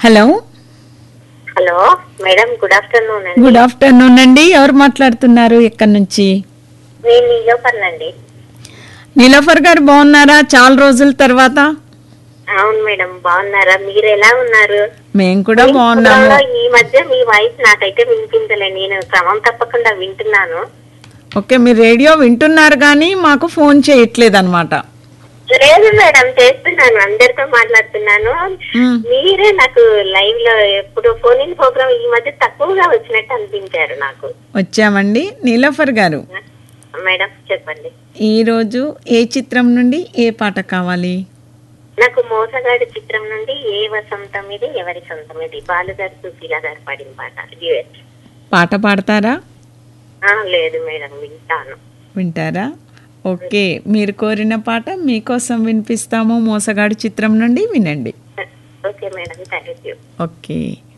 Hello hello madam good afternoon అండి good afternoon అండి ఎవరు మాట్లాడుతున్నారు ఎక్కడి నుంచి నేను నీలోపర్నండి నీలోఫర్ గారు బాగున్నారా చాలా రోజుల తర్వాత అవును మేడం బాగున్నారా మీరు ఎలా ఉన్నారు మేము కూడా మీ బాగున్నాము ఫోన్లో ఈ మధ్య మీ వాయిస్ నాకైతే వినిపించలే నేను క్రమం తప్పకుండా వింటున్నాను ఓకే మీరు రేడియో వింటున్నారు కానీ మాకు ఫోన్ చేయట్లేదు అనమాట లేదు మేడం చేస్తున్నాను అందరితో మాట్లాడుతున్నాను మ్మ్. మీరే నాకు లైవ్ లో ఎప్పుడు ఫోన్ ఇన్ ప్రోగ్రామ్ ఈ మధ్య తక్కువగా వచ్చినట్టు అనిపించారు నాకు వచ్చామండి నీలోఫర్ గారు మేడం చెప్పండి ఈరోజు ఏ చిత్రం నుండి ఏ పాట కావాలి నాకు మోసగాడి చిత్రం నుండి ఏ వసంతం ఇది ఎవరి సొంతం ఇది బాలుగారు సుశీల గారు పాడిన పాట డ్యూయట్. పాట పాడతారా ఆ, లేదు మేడం వింటాను వింటారా ఓకే మీరు కోరిన పాట మీకోసం వినిపిస్తాము మోసగాడు చిత్రం నుండి వినండి okay madam thank you okay